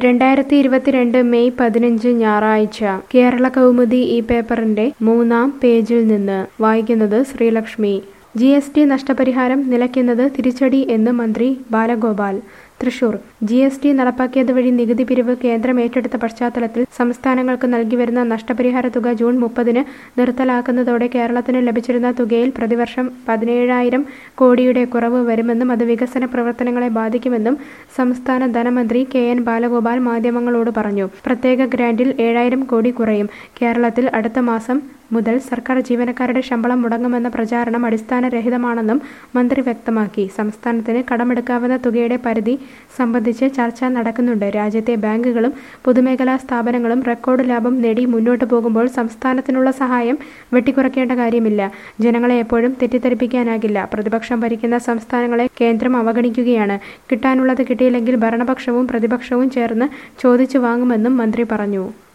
രണ്ടായിരത്തി ഇരുപത്തിരണ്ട് മെയ് പതിനഞ്ച് ഞായറാഴ്ച കേരള കൗമുദി ഈ പേപ്പറിന്റെ മൂന്നാം പേജിൽ നിന്ന് വായിക്കുന്നത് ശ്രീലക്ഷ്മി ജി എസ് ടി നഷ്ടപരിഹാരം നിലയ്ക്കുന്നത് തിരിച്ചടി എന്ന് മന്ത്രി Balagopal Thrissur G S T നടപ്പാക്കിയത് വഴി നികുതി പിരിവ് കേന്ദ്രം ഏറ്റെടുത്ത പശ്ചാത്തലത്തിൽ സംസ്ഥാനങ്ങൾക്ക് നൽകിവരുന്ന നഷ്ടപരിഹാര തുക ജൂൺ മുപ്പതിന് നിർത്തലാക്കുന്നതോടെ കേരളത്തിന് ലഭിച്ചിരുന്ന തുകയിൽ പ്രതിവർഷം പതിനേഴായിരം കോടിയുടെ കുറവ് വരുമെന്നും അത് വികസന പ്രവർത്തനങ്ങളെ ബാധിക്കുമെന്നും സംസ്ഥാന ധനമന്ത്രി കെ എൻ ബാലഗോപാൽ മാധ്യമങ്ങളോട് പറഞ്ഞു പ്രത്യേക ഗ്രാന്റിൽ ഏഴായിരം കോടി കുറയും കേരളത്തിൽ അടുത്ത മാസം മുതൽ സർക്കാർ ജീവനക്കാരുടെ ശമ്പളം മുടങ്ങുമെന്ന പ്രചാരണം അടിസ്ഥാനരഹിതമാണെന്നും മന്ത്രി വ്യക്തമാക്കി സംസ്ഥാനത്തിന് കടമെടുക്കാവുന്ന തുകയുടെ പരിധി സംബന്ധിച്ച് ചർച്ച നടക്കുന്നുണ്ട് രാജ്യത്തെ ബാങ്കുകളും പൊതുമേഖലാ സ്ഥാപനങ്ങളും റെക്കോർഡ് ലാഭം നേടി മുന്നോട്ടു പോകുമ്പോൾ സംസ്ഥാനത്തിനുള്ള സഹായം വെട്ടിക്കുറയ്ക്കേണ്ട കാര്യമില്ല ജനങ്ങളെ എപ്പോഴും തെറ്റിദ്ധരിപ്പിക്കാനാകില്ല പ്രതിപക്ഷം ഭരിക്കുന്ന സംസ്ഥാനങ്ങളെ കേന്ദ്രം അവഗണിക്കുകയാണ് കിട്ടാനുള്ളത് കിട്ടിയില്ലെങ്കിൽ ഭരണപക്ഷവും പ്രതിപക്ഷവും ചേർന്ന് ചോദിച്ചു വാങ്ങുമെന്നും മന്ത്രി പറഞ്ഞു